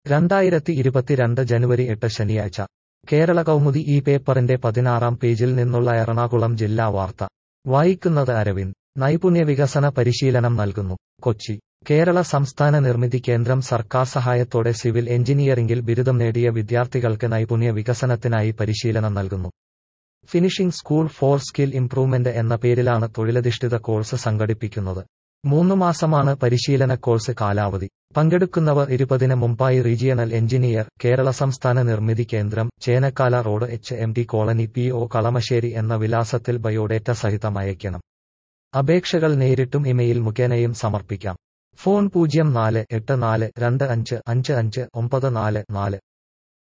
രണ്ടായിരത്തി ഇരുപത്തിരണ്ട് ജനുവരി എട്ട് ശനിയാഴ്ച കേരള കൗമുദി ഈ പേപ്പറിന്റെ പതിനാറാം പേജിൽ നിന്നുള്ള എറണാകുളം ജില്ലാ വാർത്ത വായിക്കുന്നത് അരവിന്ദ് നൈപുണ്യ വികസന പരിശീലനം നൽകുന്നു കൊച്ചി കേരള സംസ്ഥാന നിർമ്മിതി കേന്ദ്രം സർക്കാർ സഹായത്തോടെ സിവിൽ എഞ്ചിനീയറിംഗിൽ ബിരുദം നേടിയ വിദ്യാർത്ഥികൾക്ക് നൈപുണ്യ വികസനത്തിനായി പരിശീലനം നൽകുന്നു finishing school for skill improvement എന്ന പേരിലാണ് തൊഴിലധിഷ്ഠിത കോഴ്സ് സംഘടിപ്പിക്കുന്നത് മൂന്ന് മാസമാണ് പരിശീലന കോഴ്സ് കാലാവധി പങ്കെടുക്കുന്നവർ ഇരുപതിന് മുമ്പായി റീജിയണൽ എഞ്ചിനീയർ കേരള സംസ്ഥാന നിർമ്മിതി കേന്ദ്രം Chenakkala road H M T colony P O Kalamassery എന്ന വിലാസത്തിൽ ബയോഡേറ്റ സഹിതം അയക്കണം അപേക്ഷകൾ നേരിട്ടും ഇമെയിൽ മുഖേനയും സമർപ്പിക്കാം ഫോൺ പൂജ്യം നാല് എട്ട് നാല് രണ്ട് അഞ്ച് അഞ്ച് അഞ്ച് ഒമ്പത് നാല് നാല്